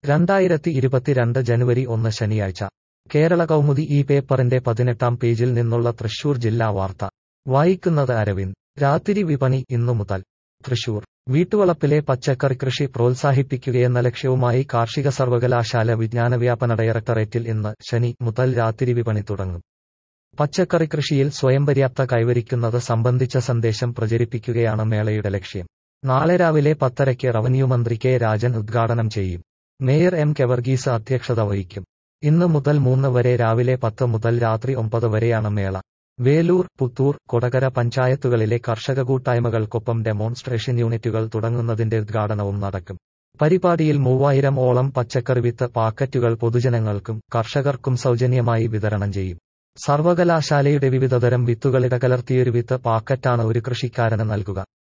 രണ്ടായിരത്തി ഇരുപത്തിരണ്ട് ജനുവരി ഒന്ന് ശനിയാഴ്ച കേരള കൗമുദി ഈ പേപ്പറിന്റെ പതിനെട്ടാം പേജിൽ നിന്നുള്ള തൃശൂർ ജില്ലാ വാർത്ത വായിക്കുന്നത് അരവിന്ദ് രാത്രി വിപണി ഇന്നു മുതൽ തൃശൂർ വീട്ടുവളപ്പിലെ പച്ചക്കറി കൃഷി പ്രോത്സാഹിപ്പിക്കുകയെന്ന ലക്ഷ്യവുമായി കാർഷിക സർവകലാശാല വിജ്ഞാന വ്യാപന ഡയറക്ടറേറ്റിൽ ഇന്ന് ശനി മുതൽ രാത്രി വിപണി തുടങ്ങും പച്ചക്കറി കൃഷിയിൽ സ്വയം പര്യാപ്ത കൈവരിക്കുന്നത് സംബന്ധിച്ച സന്ദേശം പ്രചരിപ്പിക്കുകയാണ് മേളയുടെ ലക്ഷ്യം നാളെ രാവിലെ പത്തരയ്ക്ക് റവന്യൂ മന്ത്രി കെ രാജൻ ഉദ്ഘാടനം ചെയ്യും മേയർ എം കെവർഗീസ് അധ്യക്ഷത വഹിക്കും ഇന്ന് മുതൽ മൂന്ന് വരെ രാവിലെ പത്ത് മുതൽ രാത്രി ഒമ്പത് വരെയാണ് മേള വേലൂർ പുത്തൂർ കൊടകര പഞ്ചായത്തുകളിലെ കർഷക കൂട്ടായ്മകൾക്കൊപ്പം ഡെമോൺസ്ട്രേഷൻ യൂണിറ്റുകൾ തുടങ്ങുന്നതിന്റെ ഉദ്ഘാടനവും നടക്കും പരിപാടിയിൽ മൂവായിരം ഓളം പച്ചക്കറി വിത്ത് പാക്കറ്റുകൾ പൊതുജനങ്ങൾക്കും കർഷകർക്കും സൗജന്യമായി വിതരണം ചെയ്യും സർവകലാശാലയുടെ വിവിധതരം വിത്തുകളിട കലർത്തിയൊരു വിത്ത് പാക്കറ്റാണ് ഒരു കൃഷിക്കാരന് നൽകുക